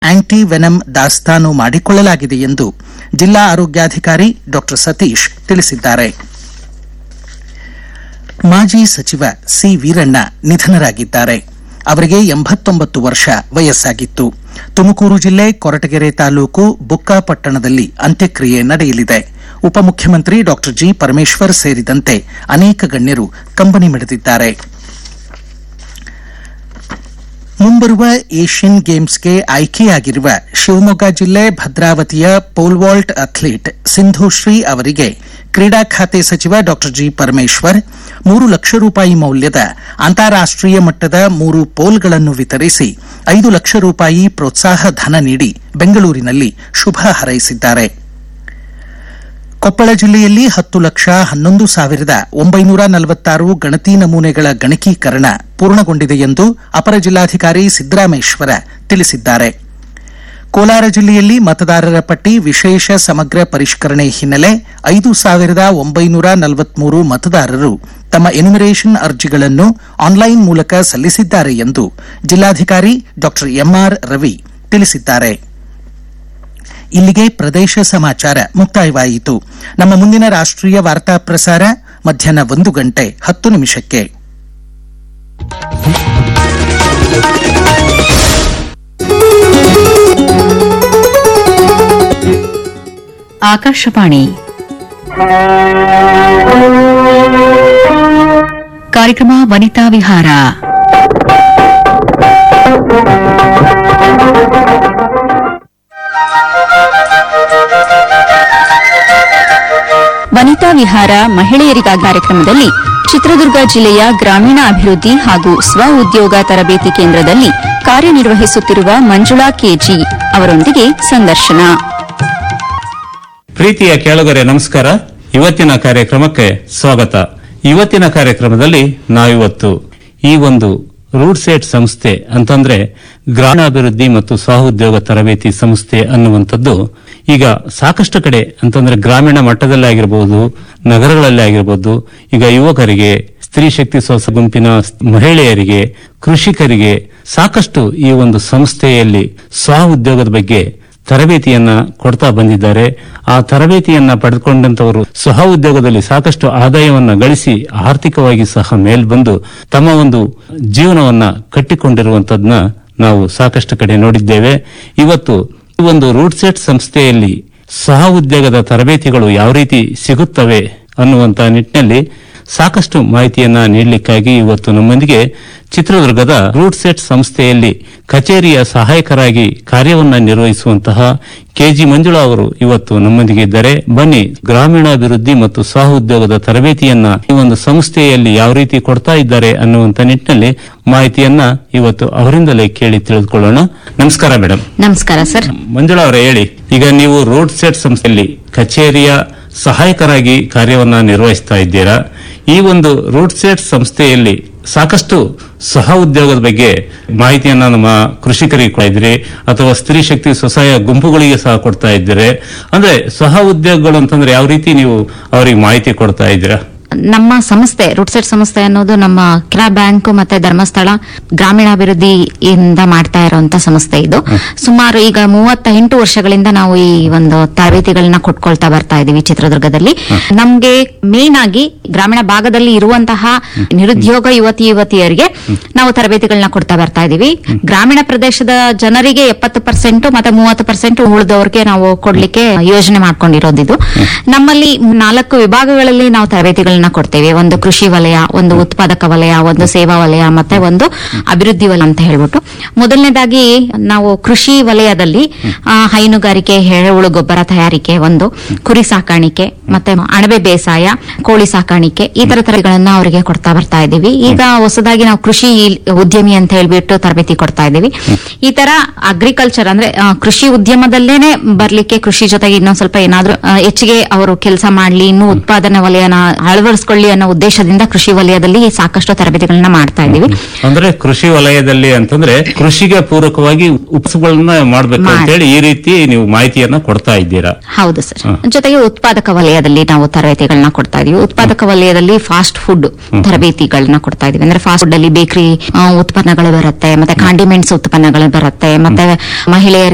Aunty venom ದಾಸ್ತಾನು ಮಾಡಿಕೊಳ್ಳಲಾಗಿದೆ ಎಂದು ಜಿಲ್ಲಾ ಆರೋಗ್ಯಾಧಿಕಾರಿ ಡಾ ಸತೀಶ್ ತಿಳಿಸಿದ್ದಾರೆ ಮಾಜಿ ಸಚಿವ ಸಿ ವೀರಣ್ಣ ನಿಧನರಾಗಿದ್ದಾರೆ ಅವರಿಗೆ ಎಂಬತ್ತೊಂಬತ್ತು ವರ್ಷ ವಯಸ್ಸಾಗಿತ್ತು ತುಮಕೂರು ಜಿಲ್ಲೆ ಕೊರಟಗೆರೆ ತಾಲೂಕು ಬುಕ್ಕಾಪಟ್ಟಣದಲ್ಲಿ ಅಂತ್ಯಕ್ರಿಯೆ ನಡೆಯಲಿದೆ ಉಪಮುಖ್ಯಮಂತ್ರಿ ಡಾ ಜಿ ಪರಮೇಶ್ವರ್ ಸೇರಿದಂತೆ ಅನೇಕ ಗಣ್ಯರು ಕಂಬನಿ ಮಿಡಿದಿದ್ದಾರೆ ಮುಂಬರುವ ಏಷ್ಯನ್ ಗೇಮ್ಸ್ಗೆ ಆಯ್ಕೆಯಾಗಿರುವ ಶಿವಮೊಗ್ಗ ಜಿಲ್ಲೆ ಭದ್ರಾವತಿಯ ಪೋಲ್ವಾಲ್ಟ್ ಅಥ್ಲೀಟ್ ಸಿಂಧುಶ್ರೀ ಅವರಿಗೆ ಕ್ರೀಡಾ ಖಾತೆ ಸಚಿವ ಡಾ ಜಿ ಪರಮೇಶ್ವರ್ ಮೂರು ಲಕ್ಷ ರೂಪಾಯಿ ಮೌಲ್ಯದ ಅಂತಾರಾಷ್ಟೀಯ ಮಟ್ಟದ ಮೂರು ಪೋಲ್ಗಳನ್ನು ವಿತರಿಸಿ ಐದು ಲಕ್ಷ ರೂಪಾಯಿ ಪ್ರೋತ್ಸಾಹ ಧನ ನೀಡಿ ಬೆಂಗಳೂರಿನಲ್ಲಿ ಶುಭ ಹಾರೈಸಿದ್ದಾರೆ ಕೊಪ್ಪಳ ಜಿಲ್ಲೆಯಲ್ಲಿ ಹತ್ತು ಲಕ್ಷ ಹನ್ನೊಂದು ಸಾವಿರದ ಒಂಬೈನೂರ ನಲವತ್ತಾರು ಗಣತಿ ನಮೂನೆಗಳ ಗಣಕೀಕರಣ ಪೂರ್ಣಗೊಂಡಿದೆ ಎಂದು ಅಪರ ಜಿಲ್ಲಾಧಿಕಾರಿ ಸಿದ್ದರಾಮೇಶ್ವರ ತಿಳಿಸಿದ್ದಾರೆ ಕೋಲಾರ ಜಿಲ್ಲೆಯಲ್ಲಿ ಮತದಾರರ ಪಟ್ಟಿ ವಿಶೇಷ ಸಮಗ್ರ ಪರಿಷ್ಕರಣೆ ಹಿನ್ನೆಲೆ ಐದು ಸಾವಿರದ ಒಂಬೈನೂರ ನಲವತ್ಮೂರು ಮತದಾರರು ತಮ್ಮ ಎನ್ಯುಮರೇಷನ್ ಅರ್ಜಿಗಳನ್ನು ಆನ್ಲೈನ್ ಮೂಲಕ ಸಲ್ಲಿಸಿದ್ದಾರೆ ಎಂದು ಜಿಲ್ಲಾಧಿಕಾರಿ ಡಾ ಎಂಆರ್ ರವಿ ತಿಳಿಸಿದ್ದಾರೆ ಇಲ್ಲಿಗೆ ಪ್ರದೇಶ ಸಮಾಚಾರ ಮುಕ್ತಾಯವಾಯಿತು ನಮ್ಮ ಮುಂದಿನ ರಾಷ್ಟ್ರೀಯ ವಾರ್ತಾ ಪ್ರಸಾರ ಮಧ್ಯಾಹ್ನ ಒಂದು ಗಂಟೆ ಹತ್ತು ನಿಮಿಷಕ್ಕೆ ಆಕಾಶವಾಣಿ ಕಾರ್ಯಕ್ರಮ ವನಿತಾ ವಿಹಾರ ವನಿತಾ ವಿಹಾರ ಮಹಿಳೆಯರಿಗಾಗಿ ಕಾರ್ಯಕ್ರಮದಲ್ಲಿ ಚಿತ್ರದುರ್ಗ ಜಿಲ್ಲೆಯ ಗ್ರಾಮೀಣ ಅಭಿವೃದ್ಧಿ ಹಾಗೂ ಸ್ವ ಉದ್ಯೋಗ ತರಬೇತಿ ಕೇಂದ್ರದಲ್ಲಿ ಕಾರ್ಯನಿರ್ವಹಿಸುತ್ತಿರುವ ಮಂಜುಳಾ ಕೆಜಿ ಅವರೊಂದಿಗೆ ಸಂದರ್ಶನ ಪ್ರೀತಿಯ ಕೇಳುಗರೆ ನಮಸ್ಕಾರ ಇವತ್ತಿನ ಕಾರ್ಯಕ್ರಮಕ್ಕೆ ಸ್ವಾಗತ ಇವತ್ತಿನ ಕಾರ್ಯಕ್ರಮದಲ್ಲಿ ನಾವಿವತ್ತು ಈ ಒಂದು ರೂಟ್ ಸೆಟ್ ಸಂಸ್ಥೆ ಅಂತಂದ್ರೆ ಗ್ರಾಮೀಣಾಭಿವೃದ್ಧಿ ಮತ್ತು ಸ್ವಉದ್ಯೋಗ ತರಬೇತಿ ಸಂಸ್ಥೆ ಅನ್ನುವಂಥದ್ದು ಈಗ ಸಾಕಷ್ಟು ಕಡೆ ಅಂತಂದ್ರೆ ಗ್ರಾಮೀಣ ಮಟ್ಟದಲ್ಲಿ ಆಗಿರಬಹುದು ನಗರಗಳಲ್ಲಿ ಆಗಿರಬಹುದು ಈಗ ಯುವಕರಿಗೆ ಸ್ತ್ರೀ ಶಕ್ತಿ ಸ್ವಸ ಗುಂಪಿನ ಮಹಿಳೆಯರಿಗೆ ಕೃಷಿಕರಿಗೆ ಸಾಕಷ್ಟು ಈ ಒಂದು ಸಂಸ್ಥೆಯಲ್ಲಿ ಸ್ವ ಉದ್ಯೋಗದ ಬಗ್ಗೆ ತರಬೇತಿಯನ್ನ ಕೊಡ್ತಾ ಬಂದಿದ್ದಾರೆ ಆ ತರಬೇತಿಯನ್ನ ಪಡೆದುಕೊಂಡಂತವರು ಸಹ ಉದ್ಯೋಗದಲ್ಲಿ ಸಾಕಷ್ಟು ಆದಾಯವನ್ನ ಗಳಿಸಿ ಆರ್ಥಿಕವಾಗಿ ಸಹ ಮೇಲ್ ಬಂದು ತಮ್ಮ ಒಂದು ಜೀವನವನ್ನ ಕಟ್ಟಿಕೊಂಡಿರುವಂತದ್ನ ನಾವು ಸಾಕಷ್ಟು ಕಡೆ ನೋಡಿದ್ದೇವೆ ಇವತ್ತು ಈ ಒಂದು ರೂಟ್ ಸೆಟ್ ಸಂಸ್ಥೆಯಲ್ಲಿ ಸಹ ಉದ್ಯೋಗದ ತರಬೇತಿಗಳು ಯಾವ ರೀತಿ ಸಿಗುತ್ತವೆ ಅನ್ನುವಂತ ನಿಟ್ಟಿನಲ್ಲಿ ಸಾಕಷ್ಟು ಮಾಹಿತಿಯನ್ನ ನೀಡಲಿಕ್ಕಾಗಿ ಇವತ್ತು ನಮ್ಮೊಂದಿಗೆ ಚಿತ್ರದುರ್ಗದ ರೂಟ್ ಸೆಟ್ ಸಂಸ್ಥೆಯಲ್ಲಿ ಕಚೇರಿಯ ಸಹಾಯಕರಾಗಿ ಕಾರ್ಯವನ್ನ ನಿರ್ವಹಿಸುವಂತಹ ಕೆಜಿ ಮಂಜುಳಾ ಅವರು ಇವತ್ತು ನಮ್ಮೊಂದಿಗೆ ಇದ್ದಾರೆ ಬನ್ನಿ ಗ್ರಾಮೀಣಾಭಿವೃದ್ಧಿ ಮತ್ತು ಸಹ ಉದ್ಯೋಗದ ತರಬೇತಿಯನ್ನ ಈ ಒಂದು ಸಂಸ್ಥೆಯಲ್ಲಿ ಯಾವ ರೀತಿ ಕೊಡ್ತಾ ಇದ್ದಾರೆ ಅನ್ನುವಂತ ನಿಟ್ಟಿನಲ್ಲಿ ಮಾಹಿತಿಯನ್ನ ಇವತ್ತು ಅವರಿಂದಲೇ ಕೇಳಿ ತಿಳಿದುಕೊಳ್ಳೋಣ ನಮಸ್ಕಾರ ಮೇಡಮ್ ನಮಸ್ಕಾರ ಸರ್ ಮಂಜುಳಾ ಅವರೇ ಹೇಳಿ ಈಗ ನೀವು ರೋಡ್ ಸೆಟ್ ಸಂಸ್ಥೆಯಲ್ಲಿ ಕಚೇರಿಯ ಸಹಾಯಕರಾಗಿ ಕಾರ್ಯವನ್ನ ನಿರ್ವಹಿಸ್ತಾ ಇದ್ದೀರಾ ಈ ಒಂದು ರೂಟ್ ಸೆಟ್ ಸಂಸ್ಥೆಯಲ್ಲಿ ಸಾಕಷ್ಟು ಸಹ ಉದ್ಯೋಗದ ಬಗ್ಗೆ ಮಾಹಿತಿಯನ್ನ ನಮ್ಮ ಕೃಷಿಕರಿಗೆ ಕೊಡ್ತಾ ಇದ್ರಿ ಅಥವಾ ಸ್ತ್ರೀ ಶಕ್ತಿ ಸ್ವಸಹಾಯ ಗುಂಪುಗಳಿಗೆ ಸಹ ಕೊಡ್ತಾ ಇದ್ದೀರಿ ಅಂದ್ರೆ ಸಹ ಉದ್ಯೋಗಗಳು ಅಂತಂದ್ರೆ ಯಾವ ರೀತಿ ನೀವು ಅವರಿಗೆ ಮಾಹಿತಿ ಕೊಡ್ತಾ ಇದ್ದೀರಾ ನಮ್ಮ ಸಂಸ್ಥೆ ರುಟ್ಸೆಟ್ ಸಂಸ್ಥೆ ಅನ್ನೋದು ನಮ್ಮ ಕೆನರಾ ಬ್ಯಾಂಕ್ ಮತ್ತೆ ಧರ್ಮಸ್ಥಳ ಗ್ರಾಮೀಣಾಭಿವೃದ್ಧಿಯಿಂದ ಮಾಡ್ತಾ ಇರುವಂತ ಸಂಸ್ಥೆ ಇದು ಸುಮಾರು ಈಗ ಮೂವತ್ತೆಂಟು ವರ್ಷಗಳಿಂದ ನಾವು ಈ ಒಂದು ತರಬೇತಿಗಳನ್ನ ಕೊಟ್ಕೊಳ್ತಾ ಬರ್ತಾ ಇದೀವಿ ಚಿತ್ರದುರ್ಗದಲ್ಲಿ ನಮ್ಗೆ ಮೇನ್ ಆಗಿ ಗ್ರಾಮೀಣ ಭಾಗದಲ್ಲಿ ಇರುವಂತಹ ನಿರುದ್ಯೋಗ ಯುವತಿ ಯುವತಿಯರಿಗೆ ನಾವು ತರಬೇತಿಗಳನ್ನ ಕೊಡ್ತಾ ಬರ್ತಾ ಇದೀವಿ ಗ್ರಾಮೀಣ ಪ್ರದೇಶದ ಜನರಿಗೆ ಎಪ್ಪತ್ತು ಪರ್ಸೆಂಟ್ ಮತ್ತೆ ಮೂವತ್ತು ಪರ್ಸೆಂಟ್ ಉಳಿದವ್ರಿಗೆ ನಾವು ಕೊಡ್ಲಿಕ್ಕೆ ಯೋಜನೆ ಮಾಡ್ಕೊಂಡಿರೋದಿದು ನಮ್ಮಲ್ಲಿ ನಾಲ್ಕು ವಿಭಾಗಗಳಲ್ಲಿ ನಾವು ತರಬೇತಿಗಳನ್ನ ಕೊಡ್ತೇವೆ ಒಂದು ಕೃಷಿ ವಲಯ ಒಂದು ಉತ್ಪಾದಕ ವಲಯ ಒಂದು ಸೇವಾ ವಲಯ ಮತ್ತೆ ಒಂದು ಅಭಿವೃದ್ಧಿ ವಲಯ ಅಂತ ಹೇಳ್ಬಿಟ್ಟು ಮೊದಲನೇದಾಗಿ ನಾವು ಕೃಷಿ ವಲಯದಲ್ಲಿ ಆ, ಹೈನುಗಾರಿಕೆ ಎರೆಹುಳು ಗೊಬ್ಬರ ತಯಾರಿಕೆ ಒಂದು ಕುರಿ ಸಾಕಾಣಿಕೆ ಮತ್ತೆ ಅಣಬೆ ಬೇಸಾಯ ಕೋಳಿ ಸಾಕಾಣಿಕೆ ಈ ತರ ತರಗಳನ್ನ ಅವರಿಗೆ ಕೊಡ್ತಾ ಬರ್ತಾ ಇದ್ದೀವಿ ಈಗ ಹೊಸದಾಗಿ ನಾವು ಕೃಷಿ ಉದ್ಯಮಿ ಅಂತ ಹೇಳ್ಬಿಟ್ಟು ತರಬೇತಿ ಕೊಡ್ತಾ ಇದ್ದೀವಿ ಈ ತರ ಅಗ್ರಿಕಲ್ಚರ್ ಅಂದ್ರೆ ಆ, ಕೃಷಿ ಉದ್ಯಮದಲ್ಲೇನೆ ಬರ್ಲಿಕ್ಕೆ ಕೃಷಿ ಜೊತೆಗೆ ಇನ್ನೊಂದ್ ಸ್ವಲ್ಪ ಏನಾದ್ರೂ ಆ, ಹೆಚ್ಚಿಗೆ ಅವರು ಕೆಲಸ ಮಾಡ್ಲಿ ಇನ್ನೂ ಉತ್ಪಾದನೆ ವಲಯನ ಅಳವಡಿಸ್ಕೊಳ್ಳಿ ಅನ್ನೋ ಉದ್ದೇಶದಿಂದ ಕೃಷಿ ವಲಯದಲ್ಲಿ ಸಾಕಷ್ಟು ತರಬೇತಿಗಳನ್ನ ಮಾಡ್ತಾ ಇದ್ದೀವಿ ಅಂದ್ರೆ ಕೃಷಿ ವಲಯದಲ್ಲಿ ಅಂತಂದ್ರೆ ಕೃಷಿಗೆ ಪೂರಕವಾಗಿ ಉಪಸಗಳನ್ನ ಮಾಡ್ಬೇಕು ಮಾಡಿ. ಅಂತ ಹೇಳಿ ಈ ರೀತಿ ನೀವು ಮಾಹಿತಿಯನ್ನ ಕೊಡ್ತಾ ಇದ್ದೀರಾ ಹೌದು ಸರ್ ಜೊತೆಗೆ ಉತ್ಪಾದಕ ವಲಯದಲ್ಲಿ ನಾವು ತರಬೇತಿಗಳನ್ನ ಕೊಡ್ತಾ ಇದೀವಿ ಉತ್ಪಾದಕ ವಲಯದಲ್ಲಿ ಫಾಸ್ಟ್ ಫುಡ್ ತರಬೇತಿಗಳನ್ನ ಕೊಡ್ತಾ ಇದೀವಿ ಅಂದ್ರೆ ಫಾಸ್ಟ್ ಫುಡ್ ಅಲ್ಲಿ ಬೇಕರಿ ಉತ್ಪನ್ನಗಳು ಬರುತ್ತೆ ಮತ್ತೆ ಕಾಂಡಿಮೆಂಟ್ಸ್ ಉತ್ಪನ್ನಗಳು ಬರುತ್ತೆ ಮತ್ತೆ ಮಹಿಳೆಯರಿಗೆ